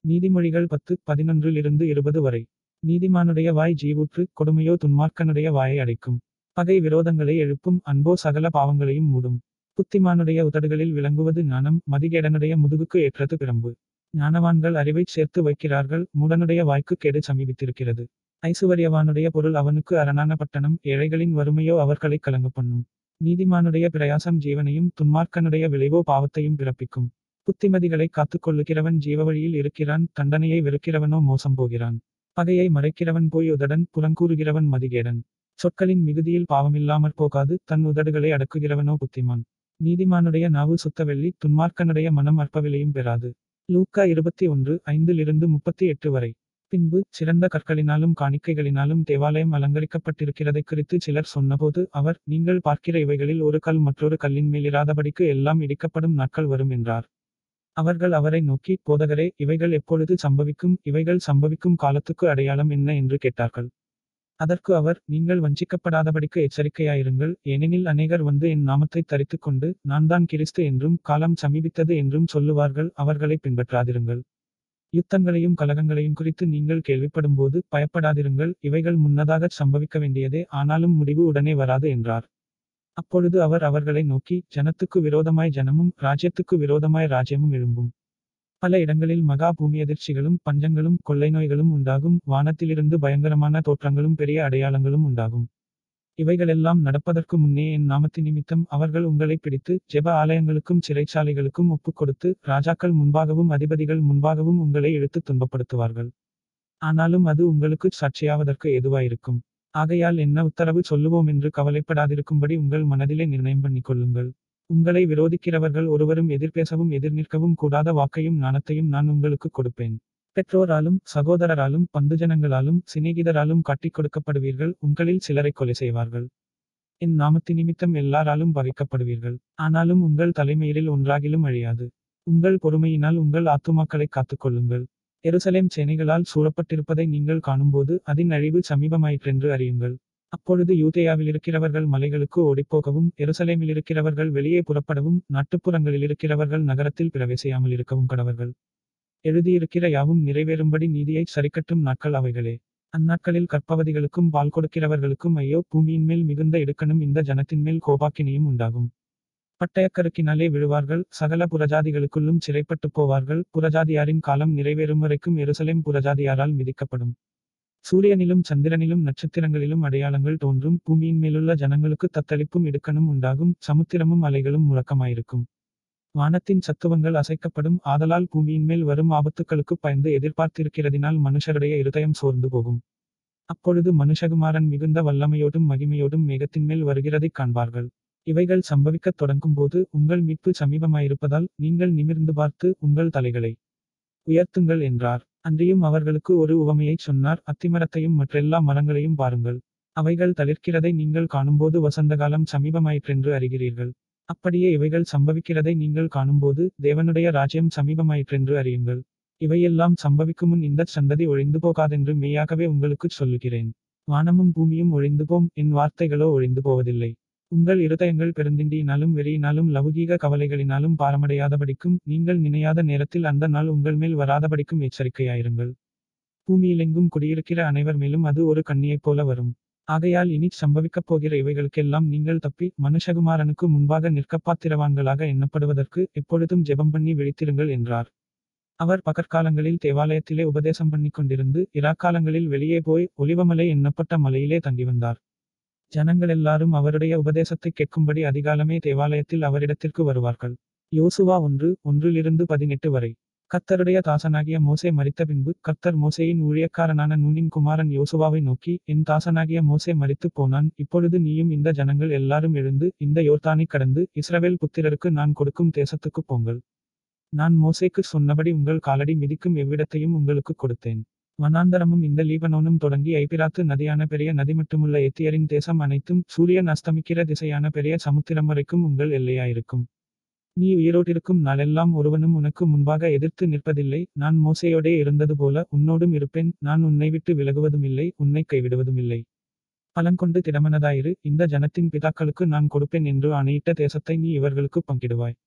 நீதிமொழிகள் பத்து பதினொன்றிலிருந்து இருபது வரை நீதிமானுடைய வாய் ஜீவூற்று கொடுமையோ துன்மார்க்கனுடைய வாயை அடைக்கும் பகை விரோதங்களை எழுப்பும் அன்போ சகல பாவங்களையும் மூடும் புத்திமானுடைய உதடுகளில் விளங்குவது ஞானம் மதிகேடனுடைய முதுகுக்கு ஏற்றது பிரம்பு ஞானவான்கள் அறிவைச் சேர்த்து வைக்கிறார்கள் மூடனுடைய வாய்க்கு கேடு சமீபித்திருக்கிறது ஐசுவரியவானுடைய பொருள் அவனுக்கு அரணான பட்டணம் ஏழைகளின் வறுமையோ அவர்களை கலங்க பண்ணும் நீதிமானுடைய பிரயாசம் ஜீவனையும் துன்மார்க்கனுடைய விளைவோ பாவத்தையும் பிறப்பிக்கும் புத்திமதிகளை காத்துக்கொள்ளுகிறவன் ஜீவவழியில் இருக்கிறான் தண்டனையை வெறுக்கிறவனோ மோசம் போகிறான் பகையை மறைக்கிறவன் போய் உதடன் புறங்கூறுகிறவன் மதிகேடன் சொற்களின் மிகுதியில் பாவமில்லாமற் போகாது தன் உதடுகளை அடக்குகிறவனோ புத்திமான் நீதிமானுடைய நாவு சுத்த வெள்ளி துன்மார்க்கனுடைய மனம் அற்பவிலையும் பெறாது லூக்கா இருபத்தி ஒன்று ஐந்திலிருந்து முப்பத்தி எட்டு வரை பின்பு சிறந்த கற்களினாலும் காணிக்கைகளினாலும் தேவாலயம் அலங்கரிக்கப்பட்டிருக்கிறதை குறித்து சிலர் சொன்னபோது அவர் நீங்கள் பார்க்கிற இவைகளில் ஒரு கல் மற்றொரு கல்லின் மேலிராதபடிக்கு எல்லாம் இடிக்கப்படும் நாட்கள் வரும் என்றார் அவர்கள் அவரை நோக்கி போதகரே இவைகள் எப்பொழுது சம்பவிக்கும் இவைகள் சம்பவிக்கும் காலத்துக்கு அடையாளம் என்ன என்று கேட்டார்கள் அதற்கு அவர் நீங்கள் வஞ்சிக்கப்படாதபடிக்கு எச்சரிக்கையாயிருங்கள் ஏனெனில் அநேகர் வந்து என் நாமத்தை தரித்துக் கொண்டு நான் தான் கிறிஸ்து என்றும் காலம் சமீபித்தது என்றும் சொல்லுவார்கள் அவர்களை பின்பற்றாதிருங்கள் யுத்தங்களையும் கலகங்களையும் குறித்து நீங்கள் கேள்விப்படும்போது பயப்படாதிருங்கள் இவைகள் முன்னதாகச் சம்பவிக்க வேண்டியதே ஆனாலும் முடிவு உடனே வராது என்றார் அப்பொழுது அவர் அவர்களை நோக்கி ஜனத்துக்கு விரோதமாய் ஜனமும் ராஜ்யத்துக்கு விரோதமாய் ராஜ்யமும் எழும்பும் பல இடங்களில் மகா பூமி அதிர்ச்சிகளும் பஞ்சங்களும் கொள்ளை நோய்களும் உண்டாகும் வானத்திலிருந்து பயங்கரமான தோற்றங்களும் பெரிய அடையாளங்களும் உண்டாகும் இவைகளெல்லாம் நடப்பதற்கு முன்னே என் நாமத்தின் நிமித்தம் அவர்கள் உங்களை பிடித்து ஜெப ஆலயங்களுக்கும் சிறைச்சாலைகளுக்கும் ஒப்புக் கொடுத்து ராஜாக்கள் முன்பாகவும் அதிபதிகள் முன்பாகவும் உங்களை இழுத்து துன்பப்படுத்துவார்கள் ஆனாலும் அது உங்களுக்கு சாட்சியாவதற்கு ஏதுவாயிருக்கும் ஆகையால் என்ன உத்தரவு சொல்லுவோம் என்று கவலைப்படாதிருக்கும்படி உங்கள் மனதிலே நிர்ணயம் பண்ணிக் கொள்ளுங்கள் உங்களை விரோதிக்கிறவர்கள் ஒருவரும் எதிர்பேசவும் எதிர்நிற்கவும் கூடாத வாக்கையும் ஞானத்தையும் நான் உங்களுக்கு கொடுப்பேன் பெற்றோராலும் சகோதரராலும் பந்துஜனங்களாலும் சிநேகிதராலும் காட்டிக் கொடுக்கப்படுவீர்கள் உங்களில் சிலரை கொலை செய்வார்கள் என் நாமத்தி நிமித்தம் எல்லாராலும் பகைக்கப்படுவீர்கள் ஆனாலும் உங்கள் தலைமையிலில் ஒன்றாகிலும் அழியாது உங்கள் பொறுமையினால் உங்கள் ஆத்துமாக்களை காத்துக்கொள்ளுங்கள் எருசலேம் சேனைகளால் சூழப்பட்டிருப்பதை நீங்கள் காணும்போது அதன் அழிவு சமீபமாயிற்றென்று அறியுங்கள் அப்பொழுது யூதேயாவில் இருக்கிறவர்கள் மலைகளுக்கு ஓடிப்போகவும் எருசலேமில் இருக்கிறவர்கள் வெளியே புறப்படவும் நாட்டுப்புறங்களில் இருக்கிறவர்கள் நகரத்தில் பிரவேசியாமல் இருக்கவும் கடவர்கள் எழுதியிருக்கிற யாவும் நிறைவேறும்படி நீதியை சரிக்கட்டும் நாட்கள் அவைகளே அந்நாட்களில் கற்பவதிகளுக்கும் பால் கொடுக்கிறவர்களுக்கும் ஐயோ பூமியின் மேல் மிகுந்த இடுக்கணும் இந்த ஜனத்தின் மேல் கோபாக்கினியும் உண்டாகும் பட்டயக்கருக்கினாலே விழுவார்கள் சகல புறஜாதிகளுக்குள்ளும் சிறைப்பட்டு போவார்கள் புறஜாதியாரின் காலம் நிறைவேறும் வரைக்கும் எருசலேம் புறஜாதியாரால் மிதிக்கப்படும் சூரியனிலும் சந்திரனிலும் நட்சத்திரங்களிலும் அடையாளங்கள் தோன்றும் பூமியின் மேலுள்ள ஜனங்களுக்கு தத்தளிப்பும் இடுக்கணும் உண்டாகும் சமுத்திரமும் அலைகளும் முழக்கமாயிருக்கும் வானத்தின் சத்துவங்கள் அசைக்கப்படும் ஆதலால் பூமியின் மேல் வரும் ஆபத்துக்களுக்கு பயந்து எதிர்பார்த்திருக்கிறதினால் மனுஷருடைய இருதயம் சோர்ந்து போகும் அப்பொழுது மனுஷகுமாரன் மிகுந்த வல்லமையோடும் மகிமையோடும் மேகத்தின் மேல் வருகிறதைக் காண்பார்கள் இவைகள் சம்பவிக்கத் தொடங்கும்போது உங்கள் மீட்பு சமீபமாயிருப்பதால் நீங்கள் நிமிர்ந்து பார்த்து உங்கள் தலைகளை உயர்த்துங்கள் என்றார் அன்றியும் அவர்களுக்கு ஒரு உவமையைச் சொன்னார் அத்திமரத்தையும் மற்றெல்லா மரங்களையும் பாருங்கள் அவைகள் தளிர்க்கிறதை நீங்கள் காணும்போது வசந்தகாலம் சமீபமாயிற்றென்று அறிகிறீர்கள் அப்படியே இவைகள் சம்பவிக்கிறதை நீங்கள் காணும்போது தேவனுடைய ராஜ்யம் சமீபமாயிற்றென்று அறியுங்கள் இவையெல்லாம் சம்பவிக்கும் முன் இந்த சந்ததி ஒழிந்து போகாதென்று மெய்யாகவே உங்களுக்குச் சொல்லுகிறேன் வானமும் பூமியும் ஒழிந்து போம் என் வார்த்தைகளோ ஒழிந்து போவதில்லை உங்கள் இருதயங்கள் பெருந்திண்டியினாலும் வெறியினாலும் லவுகீக கவலைகளினாலும் பாரமடையாதபடிக்கும் நீங்கள் நினையாத நேரத்தில் அந்த நாள் உங்கள் மேல் வராதபடிக்கும் எச்சரிக்கையாயிருங்கள் பூமியிலெங்கும் குடியிருக்கிற அனைவர் மேலும் அது ஒரு கண்ணியைப் போல வரும் ஆகையால் இனி சம்பவிக்கப் போகிற இவைகளுக்கெல்லாம் நீங்கள் தப்பி மனுஷகுமாரனுக்கு முன்பாக நிற்கப்பாத்திரவான்களாக எண்ணப்படுவதற்கு எப்பொழுதும் ஜெபம் பண்ணி விழித்திருங்கள் என்றார் அவர் பகற்காலங்களில் தேவாலயத்திலே உபதேசம் பண்ணி கொண்டிருந்து இராக்காலங்களில் வெளியே போய் ஒலிவமலை எண்ணப்பட்ட மலையிலே தங்கி வந்தார் ஜனங்கள் எல்லாரும் அவருடைய உபதேசத்தை கேட்கும்படி அதிகாலமே தேவாலயத்தில் அவரிடத்திற்கு வருவார்கள் யோசுவா ஒன்று ஒன்றிலிருந்து பதினெட்டு வரை கர்த்தருடைய தாசனாகிய மோசே மரித்த பின்பு கர்த்தர் மோசேயின் ஊழியக்காரனான நூனின் குமாரன் யோசுவாவை நோக்கி என் தாசனாகிய மோசே மரித்து போனான் இப்பொழுது நீயும் இந்த ஜனங்கள் எல்லாரும் எழுந்து இந்த யோர்தானை கடந்து இஸ்ரவேல் புத்திரருக்கு நான் கொடுக்கும் தேசத்துக்கு போங்கள் நான் மோசேக்கு சொன்னபடி உங்கள் காலடி மிதிக்கும் எவ்விடத்தையும் உங்களுக்கு கொடுத்தேன் வனாந்தரமும் இந்த லீபனோனும் தொடங்கி ஐபிராத்து நதியான பெரிய நதி மட்டுமுள்ள எத்தியரின் தேசம் அனைத்தும் சூரியன் அஸ்தமிக்கிற திசையான பெரிய சமுத்திரம் வரைக்கும் உங்கள் எல்லையாயிருக்கும் நீ உயிரோட்டிருக்கும் நாளெல்லாம் ஒருவனும் உனக்கு முன்பாக எதிர்த்து நிற்பதில்லை நான் மோசையோடே இருந்தது போல உன்னோடும் இருப்பேன் நான் உன்னை விட்டு விலகுவதுமில்லை உன்னை கைவிடுவதுமில்லை பலங்கொண்டு திடமனதாயிரு இந்த ஜனத்தின் பிதாக்களுக்கு நான் கொடுப்பேன் என்று ஆணையிட்ட தேசத்தை நீ இவர்களுக்கு பங்கிடுவாய்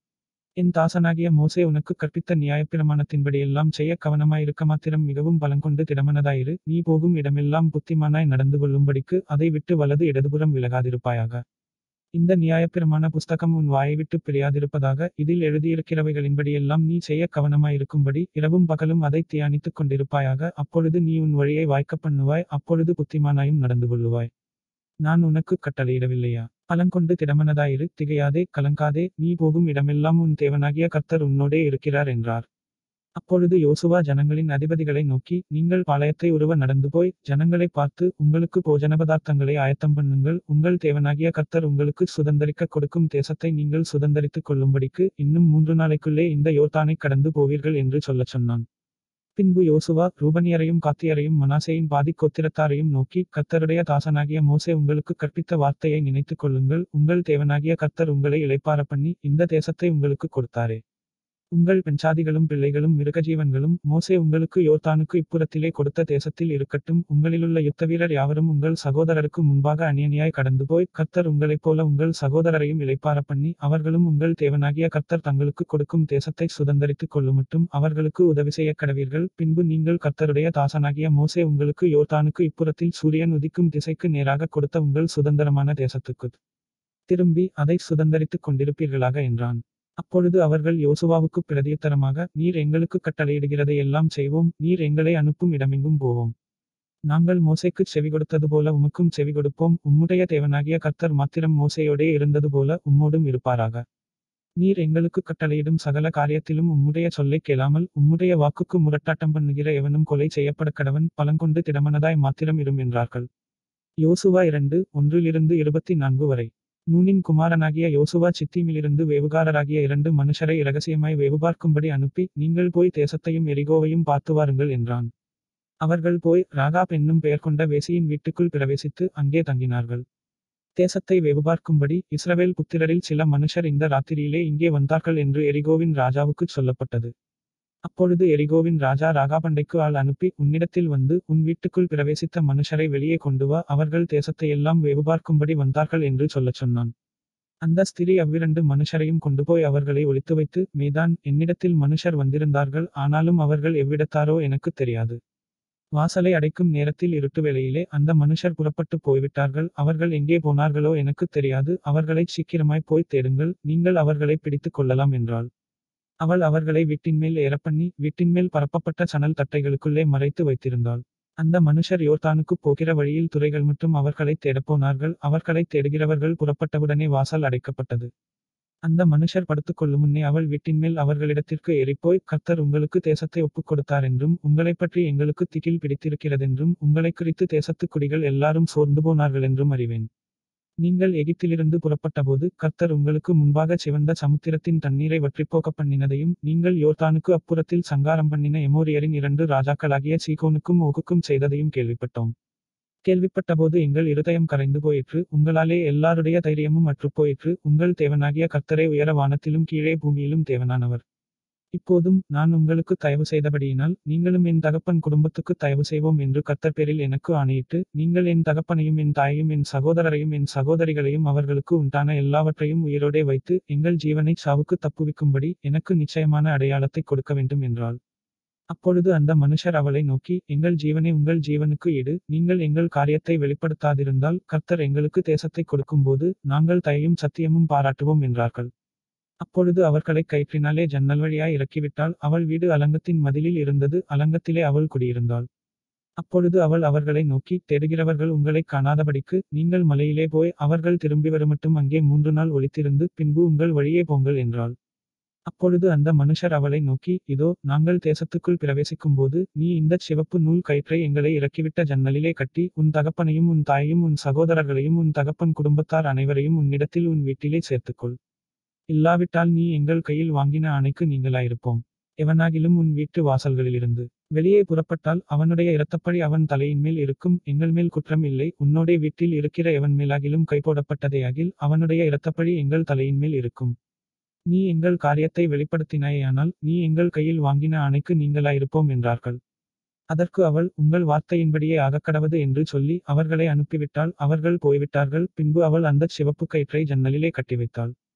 என் தாசனாகிய மோசே உனக்கு கற்பித்த நியாயப்பிரமாணத்தின்படியெல்லாம் செய்ய கவனமாயிருக்க மாத்திரம் மிகவும் பலங்கொண்டு திடமனதாயிரு நீ போகும் இடமெல்லாம் புத்திமானாய் நடந்து கொள்ளும்படிக்கு அதை விட்டு வலது இடதுபுறம் விலகாதிருப்பாயாக இந்த நியாயப்பிரமாண புஸ்தகம் உன் வாயை விட்டு பிரியாதிருப்பதாக இதில் எழுதியிருக்கிறவைகளின்படியெல்லாம் நீ செய்ய கவனமாயிருக்கும்படி இரவும் பகலும் அதை தியானித்துக் கொண்டிருப்பாயாக அப்பொழுது நீ உன் வழியை வாய்க்கப் பண்ணுவாய் அப்பொழுது புத்திமானாயும் நடந்து கொள்ளுவாய் நான் உனக்கு கட்டளையிடவில்லையா பலங்கொண்டு திடமனதாயிரு திகையாதே கலங்காதே நீ போகும் இடமெல்லாம் உன் தேவனாகிய கர்த்தர் உன்னோடே இருக்கிறார் என்றார் அப்பொழுது யோசுவா ஜனங்களின் அதிபதிகளை நோக்கி நீங்கள் பாளையத்தை உருவ நடந்து போய் ஜனங்களை பார்த்து உங்களுக்கு போஜன பதார்த்தங்களை ஆயத்தம் பண்ணுங்கள் உங்கள் தேவனாகிய கர்த்தர் உங்களுக்கு சுதந்தரிக்க கொடுக்கும் தேசத்தை நீங்கள் சுதந்தரித்துக் கொள்ளும்படிக்கு இன்னும் மூன்று நாளைக்குள்ளே இந்த யோர்தானை கடந்து போவீர்கள் என்று சொல்லச் சொன்னான் பின்பு யோசுவா ரூபனியரையும் காத்தியரையும் மனாசேயின் பாதி கோத்திரத்தாரையும் நோக்கி கர்த்தருடைய தாசனாகிய மோசே உங்களுக்கு கற்பித்த வார்த்தையை நினைத்துக் கொள்ளுங்கள் உங்கள் தேவனாகிய கர்த்தர் உங்களை இளைப்பார பண்ணி இந்த தேசத்தை உங்களுக்கு கொடுத்தாரே உங்கள் பெண்சாதிகளும் பிள்ளைகளும் மிருகஜீவன்களும் மோசே உங்களுக்கு யோர்தானுக்கு இப்புறத்திலே கொடுத்த தேசத்தில் இருக்கட்டும் உங்களிலுள்ள யுத்த வீரர் யாவரும் உங்கள் சகோதரருக்கு முன்பாக அந்நியனியாய் கடந்து போய் கர்த்தர் உங்களைப் போல உங்கள் சகோதரரையும் இளைப்பார பண்ணி அவர்களும் உங்கள் தேவனாகிய கர்த்தர் தங்களுக்கு கொடுக்கும் தேசத்தை சுதந்தரித்துக் கொள்ளுமட்டும் அவர்களுக்கு உதவி செய்ய கடவீர்கள் பின்பு நீங்கள் கர்த்தருடைய தாசனாகிய மோசே உங்களுக்கு யோர்தானுக்கு இப்புறத்தில் சூரியன் உதிக்கும் திசைக்கு நேராக கொடுத்த உங்கள் சுதந்திரமான தேசத்துக்கு திரும்பி அதை சுதந்தரித்துக் கொண்டிருப்பீர்களாக என்றான் அப்பொழுது அவர்கள் யோசுவாவுக்கு பிரதியுத்தரமாக நீர் எங்களுக்கு கட்டளையிடுகிறதை எல்லாம் செய்வோம் நீர் எங்களை அனுப்பும் இடமெங்கும் போவோம் நாங்கள் மோசைக்குச் செவி கொடுத்தது போல உமக்கும் செவி கொடுப்போம் உம்முடைய தேவனாகிய கர்த்தர் மாத்திரம் மோசையோடே இருந்தது போல உம்மோடும் இருப்பாராக நீர் எங்களுக்கு கட்டளையிடும் சகல காரியத்திலும் உம்முடைய சொல்லைக் கேளாமல் உம்முடைய வாக்குக்கு முரட்டாட்டம் பண்ணுகிற எவனும் கொலை செய்யப்பட கடவன் பலங்கொண்டு திடமனதாய் மாத்திரம் இரும் என்றார்கள் யோசுவா இரண்டு ஒன்றிலிருந்து இருபத்தி நான்கு வரை நூனின் குமாரனாகிய யோசுவா சித்தீமிலிருந்து வேவுகாரராகிய இரண்டு மனுஷரை இரகசியமாய் வேவுபார்க்கும்படி அனுப்பி நீங்கள் போய் தேசத்தையும் எரிகோவையும் பார்த்து வாருங்கள் என்றான் அவர்கள் போய் ராகாப் என்னும் பெயர் கொண்ட வேசியின் வீட்டுக்குள் பிரவேசித்து அங்கே தங்கினார்கள் தேசத்தை வெகுபார்க்கும்படி இஸ்ரவேல் புத்திரரில் சில மனுஷர் இந்த ராத்திரியிலே இங்கே வந்தார்கள் என்று எரிகோவின் ராஜாவுக்கு சொல்லப்பட்டது அப்பொழுது எரிகோவின் ராஜா ராகாபண்டைக்கு ஆள் அனுப்பி உன்னிடத்தில் வந்து உன் வீட்டுக்குள் பிரவேசித்த மனுஷரை வெளியே கொண்டு வா அவர்கள் தேசத்தையெல்லாம் வெகுபார்க்கும்படி வந்தார்கள் என்று சொல்லச் சொன்னான் அந்த ஸ்திரீ அவ்விரண்டு மனுஷரையும் கொண்டு போய் அவர்களை ஒளித்து வைத்து மீதான் என்னிடத்தில் மனுஷர் வந்திருந்தார்கள் ஆனாலும் அவர்கள் எவ்விடத்தாரோ எனக்கு தெரியாது வாசலை அடைக்கும் நேரத்தில் இருட்டு வேளையிலே அந்த மனுஷர் புறப்பட்டு போய்விட்டார்கள் அவர்கள் எங்கே போனார்களோ எனக்கு தெரியாது அவர்களை சீக்கிரமாய் போய் தேடுங்கள் நீங்கள் அவர்களை பிடித்துக் கொள்ளலாம் என்றாள் அவள் அவர்களை வீட்டின்மேல் ஏறப்பண்ணி வீட்டின்மேல் பரப்பப்பட்ட சணல் தட்டைகளுக்குள்ளே மறைத்து வைத்திருந்தாள் அந்த மனுஷர் யோர்தானுக்கு போகிற வழியில் துறைகள் மட்டும் அவர்களை தேடப்போனார்கள் அவர்களை தேடுகிறவர்கள் புறப்பட்டவுடனே வாசல் அடைக்கப்பட்டது அந்த மனுஷர் படுத்துக்கொள்ளும் முன்னே அவள் வீட்டின்மேல் அவர்களிடத்திற்கு ஏறிப்போய் கர்த்தர் உங்களுக்கு தேசத்தை ஒப்புக் கொடுத்தார் என்றும் உங்களைப் பற்றி எங்களுக்கு திகில் பிடித்திருக்கிறதென்றும் உங்களை குறித்து தேசத்து குடிகள் எல்லாரும் சோர்ந்து போனார்கள் என்றும் அறிவேன் நீங்கள் எகிப்திலிருந்து புறப்பட்டபோது கர்த்தர் உங்களுக்கு முன்பாக சிவந்த சமுத்திரத்தின் தண்ணீரை வற்றிப்போக்க பண்ணினதையும் நீங்கள் யோர்தானுக்கு அப்புறத்தில் சங்காரம் பண்ணின எமோரியரின் இரண்டு ராஜாக்களாகிய சீகோனுக்கும் ஓகுக்கும் செய்ததையும் கேள்விப்பட்டோம் கேள்விப்பட்டபோது எங்கள் இருதயம் கரைந்து போயிற்று உங்களாலே எல்லாருடைய தைரியமும் அற்றுப் போயிற்று உங்கள் தேவனாகிய கர்த்தரே உயர வானத்திலும் கீழே பூமியிலும் தேவனானவர் இப்போதும் நான் உங்களுக்கு தயவு செய்தபடியினால் நீங்களும் என் தகப்பன் குடும்பத்துக்கு தயவு செய்வோம் என்று கர்த்தர் பேரில் எனக்கு ஆணையிட்டு நீங்கள் என் தகப்பனையும் என் தாயையும் என் சகோதரரையும் என் சகோதரிகளையும் அவர்களுக்கு உண்டான எல்லாவற்றையும் உயிரோடே வைத்து எங்கள் ஜீவனை சாவுக்கு தப்புவிக்கும்படி எனக்கு நிச்சயமான அடையாளத்தை கொடுக்க வேண்டும் என்றாள் அப்பொழுது அந்த மனுஷர் அவளை நோக்கி எங்கள் ஜீவனை உங்கள் ஜீவனுக்கு ஈடு நீங்கள் எங்கள் காரியத்தை வெளிப்படுத்தாதிருந்தால் கர்த்தர் எங்களுக்கு தேசத்தை கொடுக்கும்போது நாங்கள் தயையும் சத்தியமும் பாராட்டுவோம் என்றார்கள் அப்பொழுது அவர்களை கயிற்றினாலே ஜன்னல் வழியாய் இறக்கிவிட்டால் அவள் வீடு அலங்கத்தின் மதிலில் இருந்தது அலங்கத்திலே அவள் குடியிருந்தாள் அப்பொழுது அவள் அவர்களை நோக்கி தேடுகிறவர்கள் உங்களை காணாதபடிக்கு நீங்கள் மலையிலே போய் அவர்கள் திரும்பி வருமட்டும் அங்கே மூன்று நாள் ஒளித்திருந்து பின்பு உங்கள் வழியே போங்கள் என்றாள் அப்பொழுது அந்த மனுஷர் அவளை நோக்கி இதோ நாங்கள் தேசத்துக்குள் பிரவேசிக்கும்போது நீ இந்த சிவப்பு நூல் கயிற்றை எங்களை இறக்கிவிட்ட ஜன்னலிலே கட்டி உன் தகப்பனையும் உன் தாயையும் உன் சகோதரர்களையும் உன் தகப்பன் குடும்பத்தார் அனைவரையும் உன்னிடத்தில் உன் வீட்டிலே சேர்த்துக்கொள் இல்லாவிட்டால் நீ எங்கள் கையில் வாங்கின ஆணைக்கு நீங்களாயிருப்போம் எவனாகிலும் உன் வீட்டு வாசல்களிலிருந்து வெளியே புறப்பட்டால் அவனுடைய இரத்தப்பழி அவன் தலையின் மேல் இருக்கும் எங்கள் மேல் குற்றம் இல்லை உன்னோடே வீட்டில் இருக்கிற எவன் மேலாகிலும் கைப்போடப்பட்டதேயாகில் அவனுடைய இரத்தப்பழி எங்கள் தலையின் மேல் இருக்கும் நீ எங்கள் காரியத்தை வெளிப்படுத்தினாயானால் நீ எங்கள் கையில் வாங்கின ஆணைக்கு நீங்களாயிருப்போம் என்றார்கள் அதற்கு அவள் உங்கள் வார்த்தையின்படியே ஆகக்கடவது என்று சொல்லி அவர்களை அனுப்பிவிட்டாள் அவர்கள் போய்விட்டார்கள் பின்பு அவள் அந்தச் சிவப்பு கயிற்றை ஜன்னலிலே கட்டி வைத்தாள்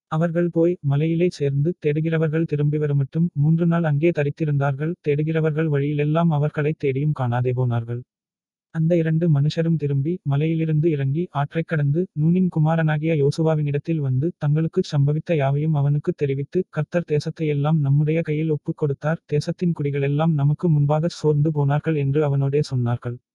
அவர்கள் போய் மலையிலே சேர்ந்து தேடுகிறவர்கள் திரும்பி வருமட்டும் மூன்று நாள் அங்கே தரித்திருந்தார்கள் தேடுகிறவர்கள் வழியிலெல்லாம் அவர்களைத் தேடியும் காணாதே போனார்கள் அந்த இரண்டு மனுஷரும் திரும்பி மலையிலிருந்து இறங்கி ஆற்றைக் கடந்து நூனின் குமாரனாகிய யோசுவாவினிடத்தில் வந்து தங்களுக்குச் சம்பவித்த யாவையும் அவனுக்குத் தெரிவித்து கர்த்தர் தேசத்தையெல்லாம் நம்முடைய கையில் ஒப்புக் கொடுத்தார் தேசத்தின் குடிகளெல்லாம் நமக்கு முன்பாகச் சோர்ந்து போனார்கள் என்று அவனோடே சொன்னார்கள்